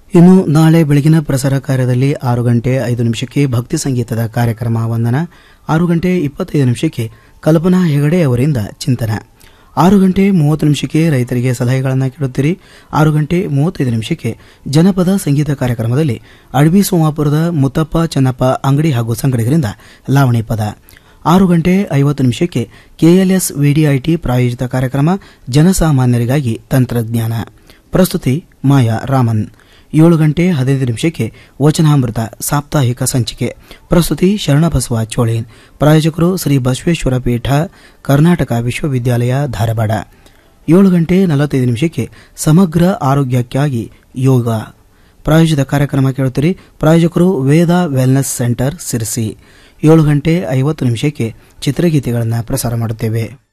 ಇನ್ನು ನಾಳೆ ಬೆಳಗಿನ ಪ್ರಸಾರ ಕಾರ್ಯದಲ್ಲಿ ಆರು ಗಂಟೆ ಐದು ನಿಮಿಷಕ್ಕೆ ಭಕ್ತಿ ಸಂಗೀತದ ಕಾರ್ಯಕ್ರಮ ವಂದನ ಆರು ಗಂಟೆ ಇಪ್ಪತ್ತೈದು ನಿಮಿಷಕ್ಕೆ ಕಲ್ಪನಾ ಹೆಗಡೆ ಅವರಿಂದ ಚಿಂತನ ಆರು ಗಂಟೆ ಮೂವತ್ತು ನಿಮಿಷಕ್ಕೆ ರೈತರಿಗೆ ಸಲಹೆಗಳನ್ನು ಕೇಳುತ್ತೀರಿ ಆರು ಗಂಟೆ ಮೂವತ್ತೈದು ನಿಮಿಷಕ್ಕೆ ಜನಪದ ಸಂಗೀತ ಕಾರ್ಯಕ್ರಮದಲ್ಲಿ ಅಡವಿ ಸೋಮಾಪುರದ ಮುತ್ತಪ್ಪ ಚನ್ನಪ್ಪ ಅಂಗಡಿ ಹಾಗೂ ಸಂಗಡಿಗರಿಂದ ಲಾವಣಿ ಪದ ಆರು ಗಂಟೆ ಐವತ್ತು ನಿಮಿಷಕ್ಕೆ ಕೆಎಲ್ಎಸ್ ವಿಡಿಐಟಿ ಪ್ರಾಯೋಜಿತ ಕಾರ್ಯಕ್ರಮ ಜನಸಾಮಾನ್ಯರಿಗಾಗಿ ತಂತ್ರಜ್ಞಾನ ಪ್ರಸ್ತುತಿ ಮಾಯಾ ರಾಮನ್ ಏಳು ಗಂಟೆ ಹದಿನೈದು ನಿಮಿಷಕ್ಕೆ ವಚನಾಮೃತ ಸಾಪ್ತಾಹಿಕ ಸಂಚಿಕೆ ಪ್ರಸ್ತುತಿ ಶರಣಬಸವ ಚೋಳೇನ್ ಪ್ರಾಯೋಜಕರು ಶ್ರೀ ಬಸವೇಶ್ವರ ಪೀಠ ಕರ್ನಾಟಕ ವಿಶ್ವವಿದ್ಯಾಲಯ ಧಾರವಾಡ ಏಳು ಗಂಟೆ ನಲವತ್ತೈದು ನಿಮಿಷಕ್ಕೆ ಸಮಗ್ರ ಆರೋಗ್ಯಕ್ಕಾಗಿ ಯೋಗ ಪ್ರಾಯೋಜಿತ ಕಾರ್ಯಕ್ರಮ ಕೇಳುತ್ತೀರಿ ಪ್ರಾಯೋಜಕರು ವೇದ ವೆಲ್ನೆಸ್ ಸೆಂಟರ್ ಸಿರ್ಸಿ ಏಳು ಗಂಟೆ ಐವತ್ತು ನಿಮಿಷಕ್ಕೆ ಚಿತ್ರಗೀತೆಗಳನ್ನು ಪ್ರಸಾರ ಮಾಡುತ್ತೇವೆ